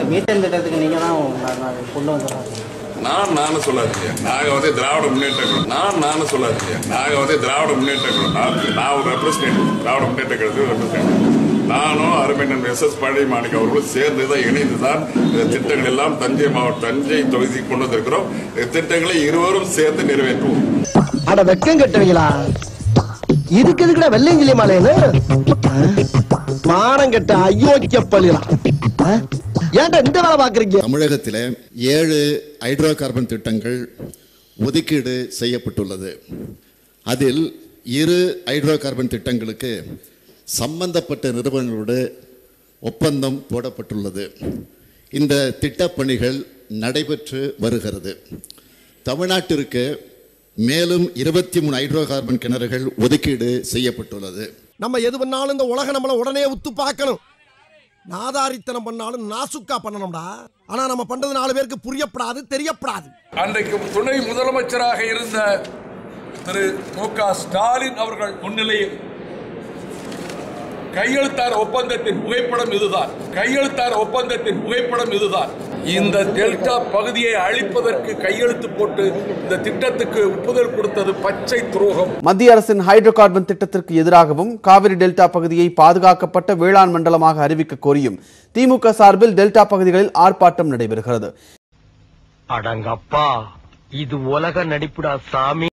methane திட்டத்துக்கு நீங்கள் தான் நான் நான் கொண்டு வந்துடுறேன் நான் நானும் சொல்லாதீங்க நாங்க வந்து திராவிட முன்னேற்ற கழகம் நான் நானும் சொல்லாதீங்க நாங்க வந்து திராவிட முன்னேற்ற கழகம் நான் நான் ஒரு ரெப்ரஸன்டேட்டிவ் திராவிட முன்னேற்ற கழகத்துக்கு ரெப்ரஸன்டேட்டிவ் நானும் அருமையன் எஸ் எஸ் பழனி மாணிக் அவர்களும் சேர்ந்து தான் இணைந்து தான் இந்த திட்டங்கள் எல்லாம் தஞ்சை மாவட்ட தஞ்சை தொகுதிக்கு கொண்டு வந்திருக்கிறோம் இந்த திட்டங்களை இருவரும் சேர்ந்து நிறைவேற்றுவோம் அட வெக்கம் கட்டுவீங்களா இதுக்கு எதுக்குடா வெள்ளையங்கிலி மாலைன்னு மானம் கட்ட அயோக்கிய பள்ளிடா ஏன்டா இந்த வேலை பாக்குறீங்க தமிழகத்தில் ஏழு ஹைட்ரோ கார்பன் திட்டங்கள் ஒதுக்கீடு செய்யப்பட்டுள்ளது அதில் இரு ஹைட்ரோ கார்பன் திட்டங்களுக்கு சம்பந்தப்பட்ட நிறுவனங்களோடு ஒப்பந்தம் போடப்பட்டுள்ளது இந்த திட்டப்பணிகள் நடைபெற்று வருகிறது தமிழ்நாட்டிற்கு மேலும் இருபத்தி மூணு ஹைட்ரோ கார்பன் கிணறுகள் ஒதுக்கீடு செய்யப்பட்டுள்ளது நம்ம எது பண்ணாலும் இந்த உலக நம்மள உடனே உத்து பார்க்கணும் நாதாரித்தனம் பண்ணாலும் நாசுக்கா பண்ணணும்டா ஆனா நம்ம பண்றது நாலு பேருக்கு புரியப்படாது தெரியப்படாது அன்றைக்கு துணை முதலமைச்சராக இருந்த திரு மு க ஸ்டாலின் அவர்கள் முன்னிலையில் கையெழுத்தார் ஒப்பந்தத்தின் புகைப்படம் இதுதான் கையெழுத்தார் ஒப்பந்தத்தின் புகைப்படம் இதுதான் இந்த டெல்டா பகுதியை அழிப்பதற்கு கையெழுத்து போட்டு இந்த திட்டத்துக்கு ஒப்புதல் கொடுத்தது பச்சை துரோகம் மத்திய அரசின் ஹைட்ரோ கார்பன் திட்டத்திற்கு எதிராகவும் காவிரி டெல்டா பகுதியை பாதுகாக்கப்பட்ட வேளாண் மண்டலமாக அறிவிக்க கோரியும் திமுக சார்பில் டெல்டா பகுதிகளில் ஆர்ப்பாட்டம் நடைபெறுகிறது அடங்கப்பா இது உலக நடிப்புடா சாமி